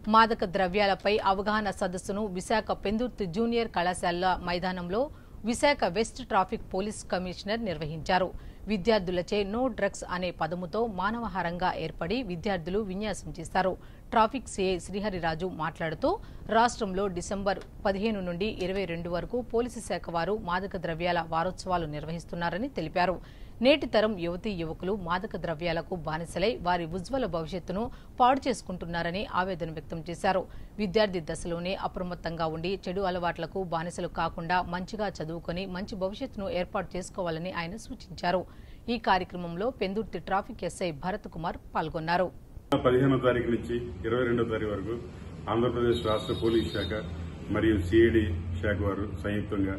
మాదక ద్రవ్యాలపై అవగాహన సదస్సును విశాఖ పెందుర్తి జూనియర్ కళాశాల మైదానంలో Visakha west traffic police commissioner నిర్వహించారు విద్యార్థులచే నో డ్రగ్స్ అనే పదముతో మానవహారంగా ఏర్పడి విద్యార్థులు విన్యాసం చేశారు ట్రాఫిక్ సిఐ శ్రీహరిరాజు మాట్లాడుతూ రాష్ట్రంలో డిసెంబర్ పదిహేను నుండి ఇరవై రెండు వరకు పోలీసు శాఖ వారు మాదక ద్రవ్యాల వారోత్సవాలు నిర్వహిస్తున్నారని తెలిపారు నేటి తరం యువతీ యువకులు మాదక ద్రవ్యాలకు బానిసలై వారి ఉజ్వల భవిష్యత్తును పాడు చేసుకుంటున్నారని ఆవేదన వ్యక్తం చేశారు విద్యార్థి దశలోనే అప్రమత్తంగా ఉండి చెడు అలవాట్లకు బానిసలు కాకుండా మంచిగా చదువుకొని మంచి భవిష్యత్తును ఏర్పాటు చేసుకోవాలని ఆయన సూచించారు ఈ కార్యక్రమంలో పెందుర్తి ట్రాఫిక్ ఎస్ఐ భరత్ కుమార్ పాల్గొన్నారు పదిహేనో తారీఖు నుంచి ఇరవై రెండో తారీఖు వరకు ఆంధ్రప్రదేశ్ రాష్ట్ర పోలీస్ శాఖ మరియు సిఐడి శాఖ వారు సంయుక్తంగా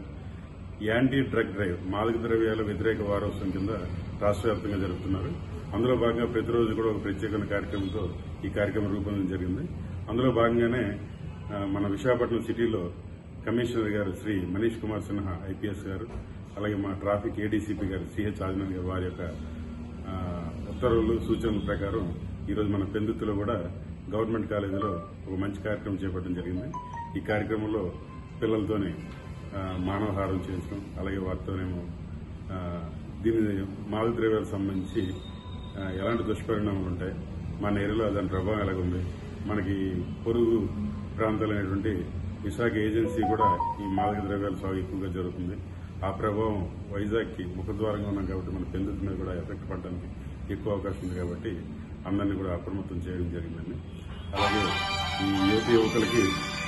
యాంటీ డ్రగ్ డ్రైవ్ మాదక ద్రవ్యాల వ్యతిరేక వారోత్సవం కింద రాష్ట్ర వ్యాప్తంగా జరుపుతున్నారు అందులో భాగంగా ప్రతిరోజు కూడా ఒక ప్రత్యేకమైన కార్యక్రమంతో ఈ కార్యక్రమం రూపొందించడం జరిగింది అందులో భాగంగానే ఆ, మన విశాఖపట్నం సిటీలో కమిషనర్ గారు శ్రీ మనీష్ కుమార్ సిన్హా ఐపీఎస్ గారు అలాగే మా ట్రాఫిక్ ఏడీసీపీ గారు సిహెచ్ ఆదినాథ్ గారు వారి యొక్క ఆ, ఉత్తర్వులు సూచనల ప్రకారం ఈరోజు మన పెందుతులో కూడా గవర్నమెంట్ కాలేజీలో ఒక మంచి కార్యక్రమం చేపట్టడం జరిగింది ఈ కార్యక్రమంలో పిల్లలతోనే ఆ, మానవహారం చేయించడం అలాగే వారితోనేమో ఆ, దీని మాదక ద్రవ్యాలకు సంబంధించి ఆ, ఎలాంటి దుష్పరిణామాలు ఉంటాయి మన ఏరియాలో దాని ప్రభావం ఎలాగుంది మనకి పొరుగు ప్రాంతాలైనటువంటి విశాఖ ఏజెన్సీ కూడా ఈ మాదక ద్రవ్యాల సాగు ఎక్కువగా జరుగుతుంది ఆ ప్రభావం వైజాగ్కి ముఖద్వారంగా ఉన్నాం కాబట్టి మన పెందుకు మీద కూడా ఎఫెక్ట్ పడడానికి ఎక్కువ అవకాశం ఉంది కాబట్టి అందరినీ కూడా అప్రమత్తం చేయడం జరిగిందండి అలాగే ఈ యువతి యువకులకి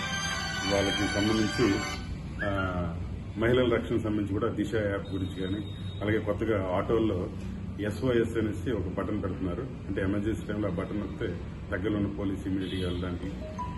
వాళ్ళకి సంబంధించి ఆ, మహిళల రక్షణ సంబంధించి కూడా దిశ యాప్ గురించి కానీ అలాగే కొత్తగా ఆటోల్లో ఎస్ఓఎస్ అనేసి ఒక బటన్ పెడుతున్నారు అంటే ఎమర్జెన్సీ టైంలో ఆ బటన్ వస్తే దగ్గరలో ఉన్న పోలీస్ ఇమీడియట్గా వెళ్ళడానికి